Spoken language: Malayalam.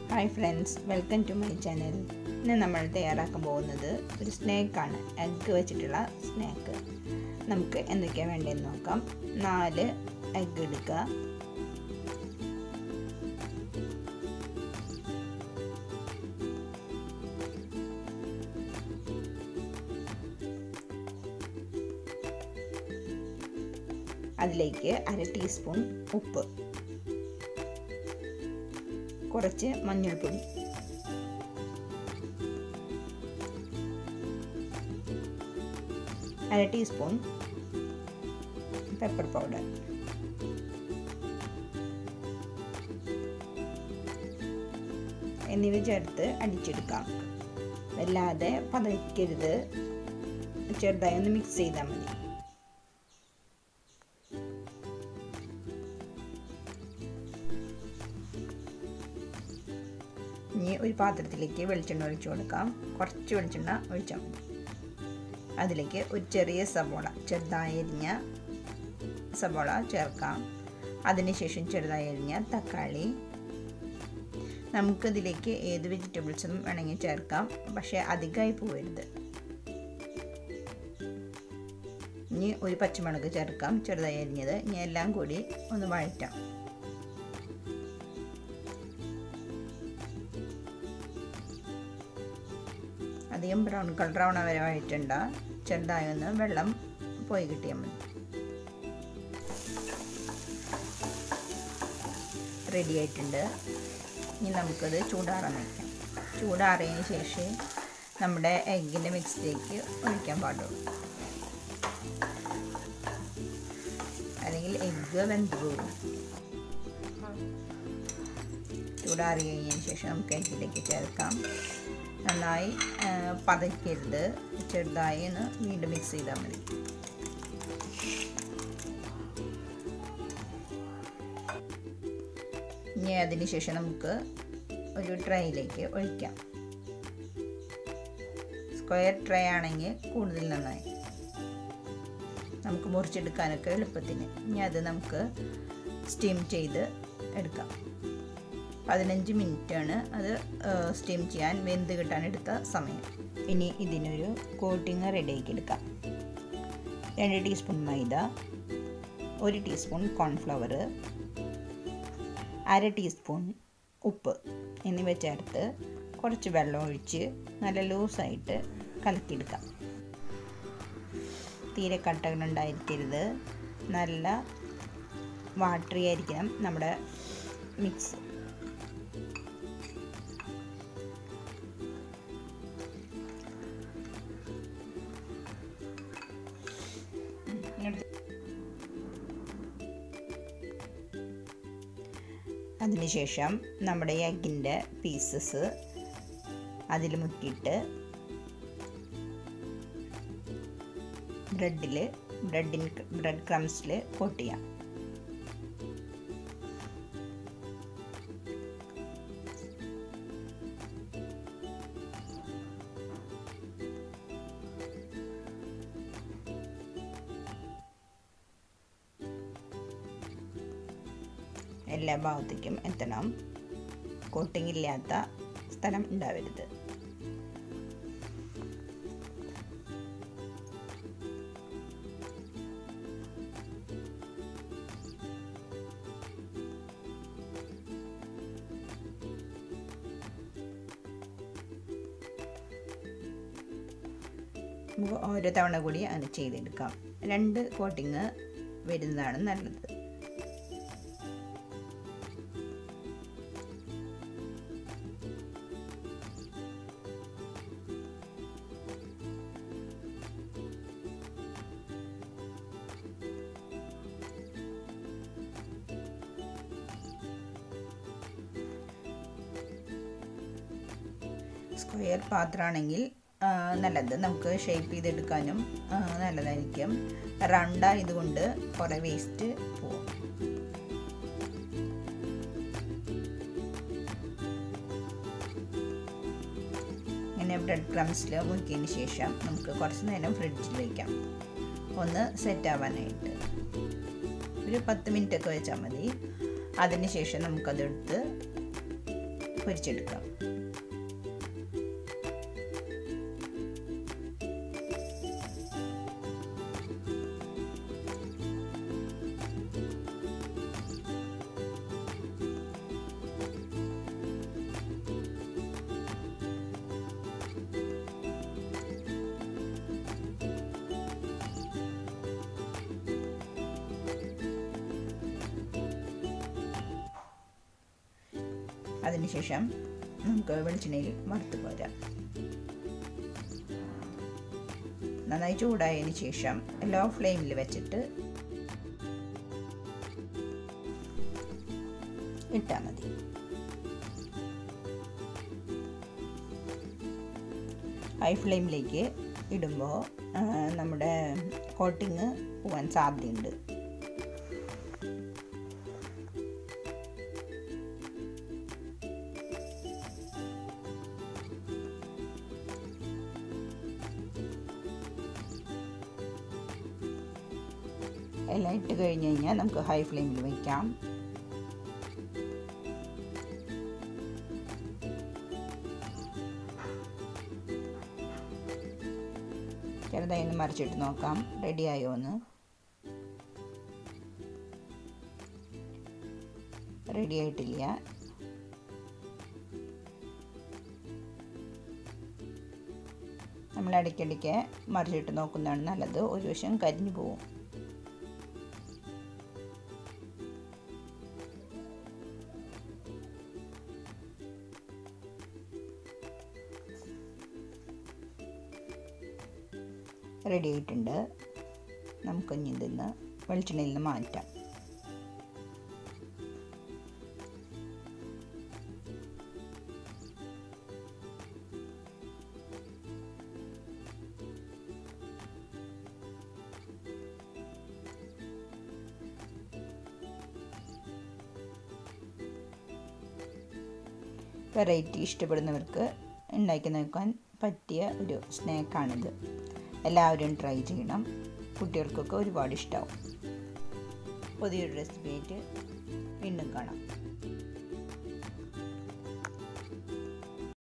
hi friends welcome to my channel ഇന്ന് നമ്മൾ തയ്യാറാക്കാൻ പോകുന്നത് ഒരു സ്നാക്കാണ് എഗ്ഗ് വെച്ചിട്ടുള്ള സ്നാക്ക് നമുക്ക് എന്തൊക്കെയാണ് വേണ്ടതെന്ന് നോക്കാം നാല് എഗ്ഗ് എടുക്കുക അതിലേക്ക് അര ടീസ്പൂൺ ഉപ്പ് കുറച്ച് മഞ്ഞൾപ്പൊടി അര ടീസ്പൂൺ പെപ്പർ പൗഡർ എന്നിവ ചേർത്ത് അടിച്ചെടുക്കാം വല്ലാതെ പതയ്ക്കരുത് ചെറുതായി ഒന്ന് മിക്സ് ചെയ്താൽ മതി ഇനി ഒരു പാത്രത്തിലേക്ക് വെളിച്ചെണ്ണ ഒഴിച്ചു കൊടുക്കാം കുറച്ച് വെളിച്ചെണ്ണ ഒഴിച്ചാൽ മതി അതിലേക്ക് ഒരു ചെറിയ സവോള ചെറുതായി അരിഞ്ഞ സവോള ചേർക്കാം അതിനുശേഷം ചെറുതായി അരിഞ്ഞ തക്കാളി നമുക്കിതിലേക്ക് ഏത് വെജിറ്റബിൾസും വേണമെങ്കിൽ ചേർക്കാം പക്ഷേ അധികമായി പോകരുത് ഇനി ഒരു പച്ചമുളക് ചേർക്കാം ചെറുതായി അരിഞ്ഞത് ഇനി എല്ലാം കൂടി ഒന്ന് വഴറ്റാം അധികം ബ്രൗൺ കളർ ആവണ വരെ വഴറ്റണ്ട ചെറുതായി ഒന്ന് വെള്ളം പോയി കിട്ടിയാൽ മതി റെഡി ആയിട്ടുണ്ട് ഇനി നമുക്കത് ചൂടാറാൻ വയ്ക്കാം ചൂടാറിയതിന് ശേഷം നമ്മുടെ എഗ്ഗിൻ്റെ മിക്സിലേക്ക് ഒഴിക്കാൻ പാടുള്ളൂ അല്ലെങ്കിൽ എഗ്ഗ് വെന്ത് പോകും ചൂടാറി കഴിഞ്ഞതിന് ശേഷം നമുക്ക് എഗ്ഗിലേക്ക് ചേർക്കാം നന്നായി പതയ്ക്കരുത് ചെറുതായി ഒന്ന് വീണ്ടും മിക്സ് ചെയ്താൽ മതി ഇനി അതിന് ശേഷം നമുക്ക് ഒരു ട്രേയിലേക്ക് ഒഴിക്കാം സ്ക്വയർ ട്രേ ആണെങ്കിൽ കൂടുതൽ നന്നായി നമുക്ക് മുറിച്ചെടുക്കാനൊക്കെ എളുപ്പത്തിന് ഇനി അത് നമുക്ക് സ്റ്റീം ചെയ്ത് എടുക്കാം പതിനഞ്ച് മിനിറ്റാണ് അത് സ്റ്റീം ചെയ്യാൻ വെന്ത് കിട്ടാൻ എടുത്ത സമയം ഇനി ഇതിനൊരു കോട്ടിങ് റെഡിയാക്കി എടുക്കാം രണ്ട് ടീസ്പൂൺ മൈദ ഒരു ടീസ്പൂൺ കോൺഫ്ലവർ അര ടീസ്പൂൺ ഉപ്പ് എന്നിവ ചേർത്ത് കുറച്ച് വെള്ളം ഒഴിച്ച് നല്ല ലൂസായിട്ട് കലക്കിയെടുക്കാം തീരെ കട്ടകളുണ്ടായിരിക്കരുത് നല്ല വാട്ടറി ആയിരിക്കണം നമ്മുടെ മിക്സ് അതിനുശേഷം നമ്മുടെ എഗ്ഗിൻ്റെ പീസസ് അതിൽ മുക്കിയിട്ട് ബ്രെഡിൽ ബ്രെഡിൻ ബ്രെഡ് ക്രംസിൽ കോട്ട് ചെയ്യാം എല്ലാ ഭാഗത്തേക്കും എത്തണം കോട്ടിംഗ് ഇല്ലാത്ത സ്ഥലം ഉണ്ടാവരുത് നമുക്ക് ഓരോ തവണ കൂടി അങ്ങനെ ചെയ്തെടുക്കാം രണ്ട് കോട്ടിങ് വരുന്നതാണ് നല്ലത് സ്ക്വയർ പാത്രമാണെങ്കിൽ നല്ലത് നമുക്ക് ഷേപ്പ് ചെയ്തെടുക്കാനും നല്ലതായിരിക്കും റൗണ്ട് ആയതുകൊണ്ട് കുറേ വേസ്റ്റ് പോവും ഇങ്ങനെ ബ്രെഡ് ക്രംസിൽ മുക്കിയതിന് ശേഷം നമുക്ക് കുറച്ച് നേരം ഫ്രിഡ്ജിൽ വയ്ക്കാം ഒന്ന് സെറ്റ് ആവാനായിട്ട് ഒരു പത്ത് മിനിറ്റ് ഒക്കെ വെച്ചാൽ മതി അതിന് ശേഷം നമുക്കതെടുത്ത് പൊരിച്ചെടുക്കാം അതിനുശേഷം നമുക്ക് വെളിച്ചെണ്ണയിൽ വറുത്ത് പോരാം നന്നായി ചൂടായതിന് ശേഷം ലോ ഫ്ലെയിമിൽ വെച്ചിട്ട് ഇട്ടാൽ മതി ഹൈ ഫ്ലെയിമിലേക്ക് ഇടുമ്പോൾ നമ്മുടെ കോട്ടിങ് പോകാൻ സാധ്യതയുണ്ട് എല്ലാം ഇട്ട് കഴിഞ്ഞ് കഴിഞ്ഞാൽ നമുക്ക് ഹൈ ഫ്ലെയിമിൽ വയ്ക്കാം ചെറുതായി ഒന്ന് മറിച്ചിട്ട് നോക്കാം റെഡി ആയോ എന്ന് റെഡി ആയിട്ടില്ല നമ്മൾ ഇടയ്ക്കിടയ്ക്ക് മറിച്ചിട്ട് നോക്കുന്നതാണ് നല്ലത് ഒരു വശം കരിഞ്ഞു പോകും റെഡി ആയിട്ടുണ്ട് നമുക്കിനി ഇതിന്ന് വെളിച്ചെണ്ണയിൽ നിന്ന് മാറ്റാം വെറൈറ്റി ഇഷ്ടപ്പെടുന്നവർക്ക് ഉണ്ടാക്കി നോക്കാൻ പറ്റിയ ഒരു സ്നാക്കാണിത് എല്ലാവരും ട്രൈ ചെയ്യണം കുട്ടികൾക്കൊക്കെ ഒരുപാട് ഇഷ്ടമാവും പുതിയൊരു റെസിപ്പി ആയിട്ട് വീണ്ടും കാണാം